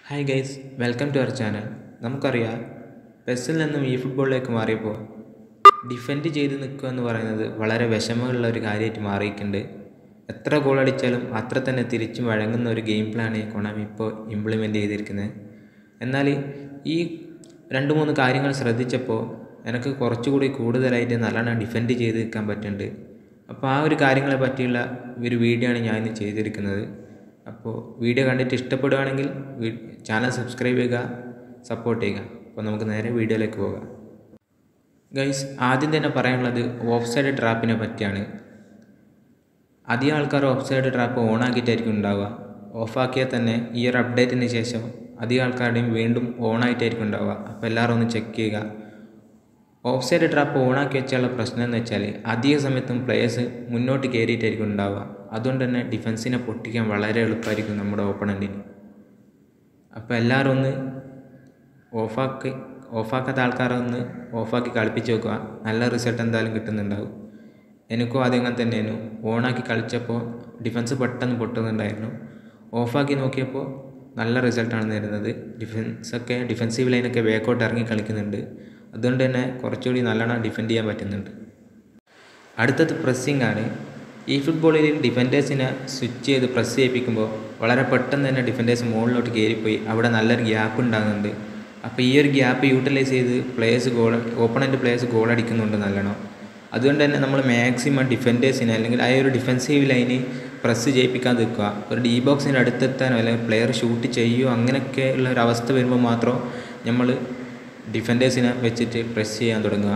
hi guys welcome to our channel നമുക്കറിയാം പെസ്സിൽ നിന്നും ഈ ഫുട്ബോളിലേക്ക് മാറിയപ്പോൾ ഡിഫെൻഡ് ചെയ്ത് നിൽക്കുക എന്ന് പറയുന്നത് വളരെ വിഷമമുള്ള ഒരു കാര്യമായിട്ട് മാറിയിട്ടുണ്ട് എത്ര ഗോൾ അടിച്ചാലും അത്ര തന്നെ തിരിച്ചും വഴങ്ങുന്ന ഒരു ഗെയിം പ്ലാണ് കൊണാമി ഇപ്പോൾ ഇംപ്ലിമെൻ്റ് ചെയ്തിരിക്കുന്നത് എന്നാൽ ഈ രണ്ട് മൂന്ന് കാര്യങ്ങൾ ശ്രദ്ധിച്ചപ്പോൾ എനിക്ക് കുറച്ചുകൂടി കൂടുതലായിട്ട് നല്ലോണം ഡിഫെൻഡ് ചെയ്ത് നിൽക്കാൻ പറ്റുന്നുണ്ട് അപ്പോൾ ആ ഒരു കാര്യങ്ങളെ പറ്റിയുള്ള ഒരു വീഡിയോ ആണ് ഞാൻ ഇന്ന് ചെയ്തിരിക്കുന്നത് അപ്പോൾ വീഡിയോ കണ്ടിട്ട് ഇഷ്ടപ്പെടുകയാണെങ്കിൽ ചാനൽ സബ്സ്ക്രൈബ് ചെയ്യുക സപ്പോർട്ട് ചെയ്യുക അപ്പോൾ നമുക്ക് നേരെ വീഡിയോയിലേക്ക് പോകാം ഗൈസ് ആദ്യം തന്നെ പറയാനുള്ളത് ഓഫ് സൈഡ് ട്രാപ്പിനെ പറ്റിയാണ് അധികം ആൾക്കാർ ഓഫ് സൈഡ് ട്രാപ്പ് ഓൺ ആക്കിയിട്ടായിരിക്കും ഉണ്ടാവുക ഓഫാക്കിയാൽ തന്നെ ഈ ഒരു അപ്ഡേറ്റിന് ശേഷം അധികം ആൾക്കാരുടെയും വീണ്ടും ഓൺ ആയിട്ടായിരിക്കും ഉണ്ടാവുക അപ്പോൾ എല്ലാവരും ഒന്ന് ചെക്ക് ചെയ്യുക ഓഫ് സൈഡ് ട്രാപ്പ് ഓണാക്കി വെച്ചാലുള്ള പ്രശ്നം എന്ന് വെച്ചാൽ അധിക സമയത്തും പ്ലേയേഴ്സ് മുന്നോട്ട് കയറിയിട്ടായിരിക്കും ഉണ്ടാവുക അതുകൊണ്ട് തന്നെ ഡിഫൻസിനെ പൊട്ടിക്കാൻ വളരെ എളുപ്പമായിരിക്കും നമ്മുടെ ഓപ്പണൻറ്റിന് അപ്പോൾ എല്ലാവരും ഒന്ന് ഓഫാക്കി ഓഫാക്കാത്ത ആൾക്കാരൊന്ന് ഓഫാക്കി കളിപ്പിച്ച് നോക്കുക നല്ല റിസൾട്ട് എന്തായാലും കിട്ടുന്നുണ്ടാവും എനിക്കും ആദ്യം അങ്ങനെ തന്നെയായിരുന്നു ഓണാക്കി കളിച്ചപ്പോൾ ഡിഫൻസ് പെട്ടെന്ന് പൊട്ടുന്നുണ്ടായിരുന്നു ഓഫാക്കി നോക്കിയപ്പോൾ നല്ല റിസൾട്ടാണ് നേരുന്നത് ഡിഫൻസൊക്കെ ഡിഫൻസീവ് ലൈനൊക്കെ ബാക്കോട്ട് ഇറങ്ങി കളിക്കുന്നുണ്ട് അതുകൊണ്ട് തന്നെ കുറച്ചുകൂടി നല്ലോണം ഡിഫെൻഡ് ചെയ്യാൻ പറ്റുന്നുണ്ട് അടുത്തത് പ്രസ്സിംഗ് ആണ് ഈ ഫുട്ബോളിൽ ഡിഫൻഡേഴ്സിനെ സ്വിച്ച് ചെയ്ത് പ്രസ് ചെയ്യിപ്പിക്കുമ്പോൾ വളരെ പെട്ടെന്ന് തന്നെ ഡിഫൻഡേഴ്സ് മുകളിലോട്ട് കയറിപ്പോയി അവിടെ നല്ലൊരു ഗ്യാപ്പ് ഉണ്ടാകുന്നുണ്ട് അപ്പോൾ ഈ ഒരു ഗ്യാപ്പ് യൂട്ടിലൈസ് ചെയ്ത് players goal opponent players goal അടിക്കുന്നുണ്ട് നല്ലോണം അതുകൊണ്ട് തന്നെ നമ്മൾ മാക്സിമം ഡിഫൻഡേഴ്സിനെ അല്ലെങ്കിൽ ആ ഒരു ഡിഫൻസീവ് ലൈന് പ്രസ് ചെയ്യിപ്പിക്കാൻ നിൽക്കുക ഒരു ഡി ബോക്സിൻ്റെ അടുത്തെത്താനോ അല്ലെങ്കിൽ പ്ലെയർ ഷൂട്ട് ചെയ്യുകയോ അങ്ങനെയൊക്കെ ഉള്ള ഒരു അവസ്ഥ വരുമ്പോൾ മാത്രം നമ്മൾ ഡിഫൻഡേഴ്സിനെ വെച്ചിട്ട് പ്രസ് ചെയ്യാൻ തുടങ്ങുക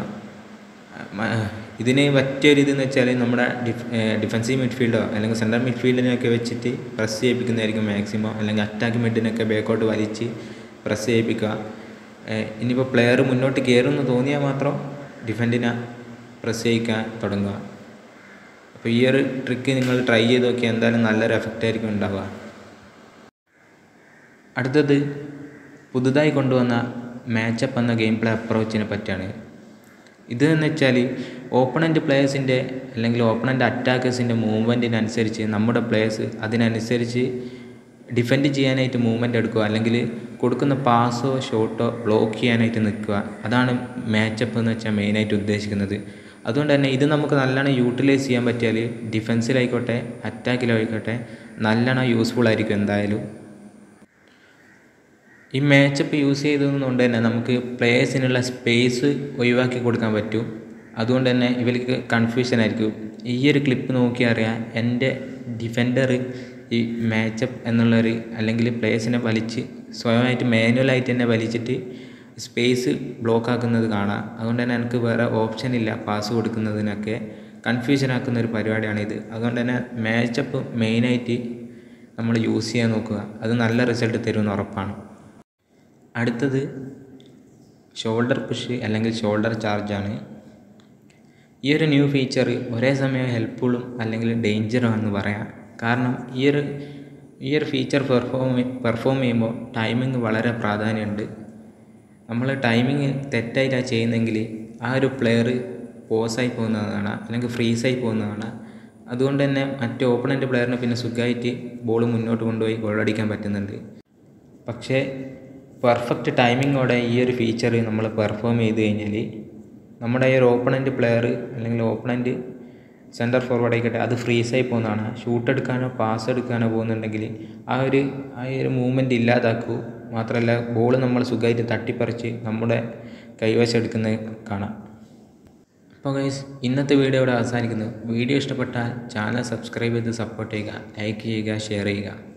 ഇതിന് പറ്റിയൊരു ഇതെന്ന് വെച്ചാൽ നമ്മുടെ ഡിഫ് ഡിഫൻസീവ് മിഡ്ഫീൽഡോ അല്ലെങ്കിൽ സെൻട്രൽ മിഡ്ഫീൽഡിനെയൊക്കെ വെച്ചിട്ട് പ്രസ് ചെയ്യിപ്പിക്കുന്നതായിരിക്കും മാക്സിമം അല്ലെങ്കിൽ അറ്റാക്ക് മിഡിനൊക്കെ ബാക്കോട്ട് വലിച്ച് പ്രസ് ചെയ്യിപ്പിക്കുക ഇനിയിപ്പോൾ പ്ലെയർ മുന്നോട്ട് കയറുമെന്ന് തോന്നിയാൽ മാത്രം ഡിഫൻഡിനെ പ്രസ് ചെയ്യിക്കാൻ തുടങ്ങുക അപ്പോൾ ഈ ഒരു ട്രിക്ക് നിങ്ങൾ ട്രൈ ചെയ്ത് നോക്കിയാൽ എന്തായാലും നല്ലൊരു എഫക്റ്റ് ആയിരിക്കും ഉണ്ടാവുക അടുത്തത് പുതുതായി കൊണ്ടുവന്ന മാച്ചപ്പ് എന്ന ഗെയിം പ്ലേ അപ്രോച്ചിനെ പറ്റിയാണ് ഇത് എന്ന് വെച്ചാൽ ഓപ്പണൻ്റ് പ്ലേയേഴ്സിൻ്റെ അല്ലെങ്കിൽ ഓപ്പണൻ്റ് അറ്റാക്കേഴ്സിൻ്റെ മൂവ്മെൻറ്റിനനുസരിച്ച് നമ്മുടെ പ്ലേയേഴ്സ് അതിനനുസരിച്ച് ഡിഫെൻഡ് ചെയ്യാനായിട്ട് മൂവ്മെൻ്റ് എടുക്കുക അല്ലെങ്കിൽ കൊടുക്കുന്ന പാസോ ഷോട്ടോ ബ്ലോക്ക് ചെയ്യാനായിട്ട് നിൽക്കുക അതാണ് മാച്ചപ്പ് എന്ന് വെച്ചാൽ മെയിനായിട്ട് ഉദ്ദേശിക്കുന്നത് അതുകൊണ്ട് തന്നെ ഇത് നമുക്ക് നല്ലോണം യൂട്ടിലൈസ് ചെയ്യാൻ പറ്റിയാൽ ഡിഫെൻസിലായിക്കോട്ടെ അറ്റാക്കിലായിക്കോട്ടെ നല്ലോണം യൂസ്ഫുൾ ആയിരിക്കും എന്തായാലും ഈ മാച്ചപ്പ് യൂസ് ചെയ്തതുകൊണ്ട് തന്നെ നമുക്ക് പ്ലേയേഴ്സിനുള്ള സ്പേസ് ഒഴിവാക്കി കൊടുക്കാൻ പറ്റും അതുകൊണ്ട് തന്നെ ഇവർക്ക് കൺഫ്യൂഷൻ ആയിരിക്കും ഈ ഒരു ക്ലിപ്പ് നോക്കി അറിയാം എൻ്റെ ഡിഫൻഡർ ഈ മാച്ചപ്പ് എന്നുള്ളൊരു അല്ലെങ്കിൽ പ്ലേയേഴ്സിനെ വലിച്ച് സ്വയമായിട്ട് മാനുവലായിട്ട് തന്നെ വലിച്ചിട്ട് സ്പേസ് ബ്ലോക്ക് ആക്കുന്നത് കാണാം അതുകൊണ്ട് തന്നെ എനിക്ക് വേറെ ഓപ്ഷൻ ഇല്ല പാസ് കൊടുക്കുന്നതിനൊക്കെ കൺഫ്യൂഷൻ ആക്കുന്ന ഒരു പരിപാടിയാണിത് അതുകൊണ്ട് തന്നെ മാച്ചപ്പ് മെയിനായിട്ട് നമ്മൾ യൂസ് ചെയ്യാൻ നോക്കുക അത് നല്ല റിസൾട്ട് തരുമെന്ന് ഉറപ്പാണ് അടുത്തത് ഷോൾഡർ പുഷ് അല്ലെങ്കിൽ ഷോൾഡർ ചാർജാണ് ഈ ഒരു ന്യൂ ഫീച്ചർ ഒരേ സമയം ഹെൽപ്ഫുള്ളും അല്ലെങ്കിൽ ഡേഞ്ചറുമാണെന്ന് പറയാം കാരണം ഈ ഒരു ഈ ഒരു ഫീച്ചർ പെർഫോം പെർഫോം ചെയ്യുമ്പോൾ ടൈമിങ് വളരെ പ്രാധാന്യമുണ്ട് നമ്മൾ ടൈമിങ് തെറ്റായിട്ടാണ് ചെയ്യുന്നതെങ്കിൽ ആ ഒരു പ്ലെയർ പോസായി പോകുന്നതാണ് അല്ലെങ്കിൽ ഫ്രീസായി പോകുന്നതാണ് അതുകൊണ്ട് തന്നെ മറ്റേ ഓപ്പണൻ്റ് പ്ലെയറിന് പിന്നെ സുഖമായിട്ട് ബോൾ മുന്നോട്ട് കൊണ്ടുപോയി ഗോളടിക്കാൻ പറ്റുന്നുണ്ട് പക്ഷേ പെർഫെക്റ്റ് ടൈമിങ്ങോടെ ഈ ഒരു ഫീച്ചർ നമ്മൾ പെർഫോം ചെയ്ത് കഴിഞ്ഞാൽ നമ്മുടെ ഈ ഒരു ഓപ്പണൻ്റ് പ്ലെയർ അല്ലെങ്കിൽ ഓപ്പണൻ്റ് സെൻറ്റർ ഫോർവേഡ് ആയിക്കട്ടെ അത് ഫ്രീസായി പോകുന്നതാണ് ഷൂട്ട് എടുക്കാനോ പാസ് എടുക്കാനോ പോകുന്നുണ്ടെങ്കിൽ ആ ഒരു ആ ഒരു മൂവ്മെൻറ്റ് ഇല്ലാതാക്കൂ മാത്രമല്ല ബോൾ നമ്മൾ സുഖമായിട്ട് തട്ടിപ്പറിച്ച് നമ്മുടെ കൈവശം എടുക്കുന്നത് കാണാം അപ്പോൾ ഗൈസ് ഇന്നത്തെ വീഡിയോ ഇവിടെ അവസാനിക്കുന്നു വീഡിയോ ഇഷ്ടപ്പെട്ടാൽ ചാനൽ സബ്സ്ക്രൈബ് ചെയ്ത് സപ്പോർട്ട് ചെയ്യുക ലൈക്ക് ചെയ്യുക ഷെയർ ചെയ്യുക